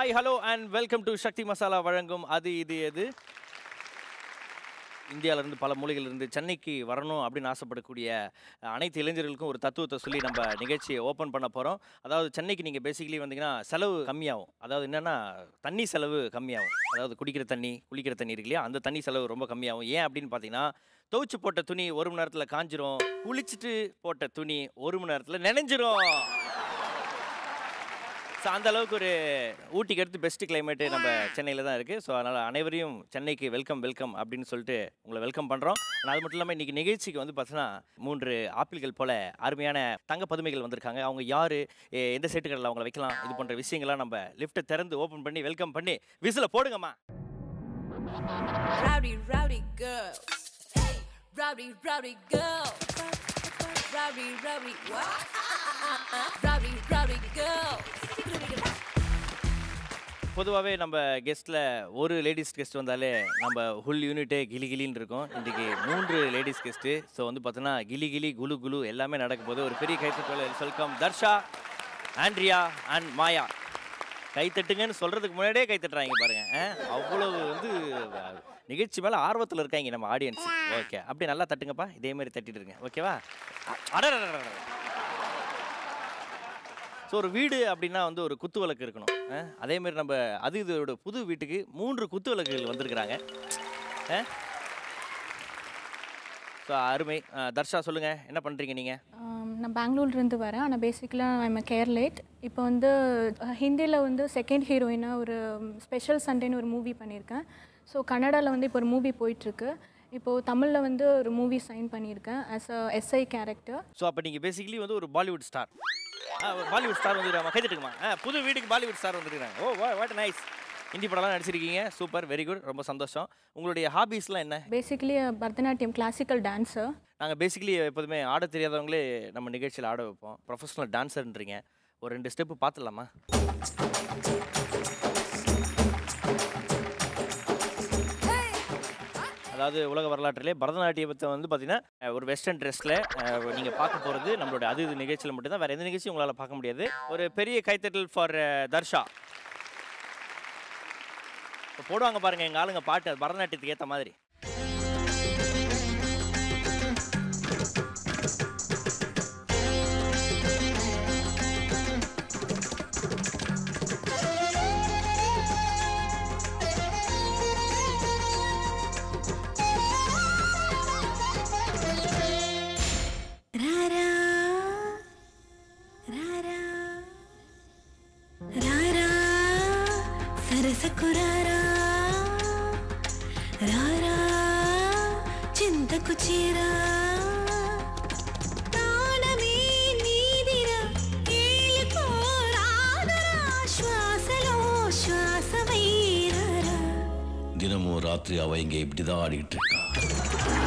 Hi hello and welcome to Sakthi Masala வழங்கும் அது இது எது இந்தியாவிலேருந்து பல மூலைகளிலிருந்து சென்னைக்கு வரணும் அப்படின்னு ஆசைப்படக்கூடிய அஹ், அனைத்து இளைஞர்களுக்கும் ஒரு தத்துவத்தை சொல்லி நம்ம நிகழ்ச்சியை ஓப்பன் பண்ண போகிறோம் அதாவது சென்னைக்கு நீங்கள் பேசிக்கலி வந்தீங்கன்னா செலவு கம்மியாகும் அதாவது என்னென்னா தண்ணி செலவு கம்மியாகும் அதாவது குடிக்கிற தண்ணி குளிக்கிற தண்ணி இருக்கு இல்லையா அந்த தண்ணி செலவு ரொம்ப கம்மியாகும் ஏன் அப்படின்னு பார்த்தீங்கன்னா துவைச்சு போட்ட துணி ஒரு மணி நேரத்தில் காஞ்சிரும் குளிச்சுட்டு போட்ட துணி ஒரு மணி நேரத்தில் நினைஞ்சிரும் ஸோ அந்த அளவுக்கு ஒரு ஊட்டிக்கு அடுத்து பெஸ்ட் கிளைமேட்டு நம்ம சென்னையில் தான் இருக்குது ஸோ அதனால் அனைவரையும் சென்னைக்கு வெல்கம் வெல்கம் அப்படின்னு சொல்லிட்டு உங்களை வெல்கம் பண்ணுறோம் அது மட்டும் இல்லாமல் இன்றைக்கி நிகழ்ச்சிக்கு வந்து பார்த்தீங்கன்னா மூன்று ஆப்பிள்கள் போல அருமையான தங்க பதுமைகள் வந்திருக்காங்க அவங்க யார் எந்த செட்டுகளில் அவங்கள வைக்கலாம் இது போன்ற விஷயங்கள்லாம் நம்ம லிஃப்ட்டை திறந்து ஓப்பன் பண்ணி வெல்கம் பண்ணி விசில போடுங்கம்மா Rowdy, rowdy girls. Hey, rowdy, rowdy girls. Rowdy, rowdy, what? Rowdy, rowdy girls. பொதுவாகவே நம்ம கெஸ்ட்டில் ஒரு லேடிஸ் கெஸ்ட் வந்தாலே நம்ம ஹுல் யூனிட்டே கிளி கிளின்னு இருக்கும் இன்றைக்கி மூன்று லேடிஸ் கெஸ்ட்டு ஸோ வந்து பார்த்தோன்னா கிளி கிளி குலு குலு எல்லாமே நடக்கும் போது ஒரு பெரிய கைத்தட்டோல welcome Darsha Andrea and Maya கைத்தட்டுங்கன்னு சொல்கிறதுக்கு முன்னாடியே கைத்தட்டுறாங்க பாருங்க அஹ், அவ்வளவு வந்து அஹ், நிகழ்ச்சி மேலே ஆர்வத்தில் இருக்காங்க நம்ம ஆடியன்ஸ் ஓகே அப்படி நல்லா தட்டுங்கப்பா இதே மாதிரி தட்டிட்டு இருங்க ஓகேவா அடடடடட ஸோ ஒரு வீடு அப்படின்னா வந்து ஒரு குத்து விளக்கு இருக்கணும் அஹ், அதே மாதிரி நம்ம அது இதோட புது வீட்டுக்கு மூன்று குத்து விளக்குகள் வந்திருக்கிறாங்க ஸோ அருமை அஹ், தர்ஷா சொல்லுங்கள் என்ன பண்ணுறீங்க நீங்கள் ஆம், நான் பெங்களூர்லேருந்து வரேன் ஆனால் பேசிக்கலாக ஐம் கேர்லேட் இப்போ வந்து ஹிந்தியில் வந்து செகண்ட் ஹீரோயினாக ஒரு ஸ்பெஷல் சண்டேன்னு ஒரு மூவி பண்ணியிருக்கேன் ஸோ கன்னடாவில் வந்து இப்போ ஒரு மூவி போயிட்டுருக்கு இப்போது தமிழில் வந்து ஒரு மூவி சைன் பண்ணியிருக்கேன் as a SI character so அப்போ நீங்கள் பேசிக்கலி வந்து ஒரு பாலிவுட் ஸ்டார் பாலிவுட் ஸ்டார் வந்துருக்காங்க கைத்துட்டுமா புது வீட்டுக்கு பாலிவுட் ஸ்டார் வந்துருக்காங்க ஓ வா வாட் நைஸ் ஹிந்தி படம்லாம் நடிச்சிருக்கீங்க சூப்பர் வெரி குட் ரொம்ப சந்தோஷம் உங்களுடைய ஹாபீஸ்லாம் என்ன பேசிக்கலி பரதநாட்டியம் கிளாசிக்கல் டான்ஸர் நாங்கள் பேசிக்கலி எப்போதுமே ஆட தெரியாதவங்களே நம்ம நிகழ்ச்சியில் ஆட வைப்போம் ப்ரொஃபஷனல் டான்ஸர்ன்றீங்க ஒரு ரெண்டு ஸ்டெப்பு பார்த்துடலாமா அதாவது உலக வரலாற்றிலே பரதநாட்டியத்தை வந்து பார்த்தீங்கன்னா அஹ், ஒரு வெஸ்டர்ன் ட்ரெஸ்ஸில் நீங்கள் பார்க்க போகிறது நம்மளோட அது இது நிகழ்ச்சியில் மட்டும்தான் வேறு எந்த நிகழ்ச்சியும் உங்களால் பார்க்க முடியாது ஒரு பெரிய கைத்தட்டல் ஃபார் தர்ஷா இப்போ போடுவாங்க பாருங்கள் எங்கள் ஆளுங்க பாட்டு அது பரதநாட்டியத்துக்கு ஏற்ற மாதிரி ராரா ராரா ராரா సరసకురారా రారా చింతకు చీరా ప్రాణమే నీదిరా ఏలుకోరాదురా శ్వాసలో శ్వాసమైరారా தினமும் ராத்திரி அவ இங்க இப்படிதான் ஆடிக்கிட்டு இருக்கா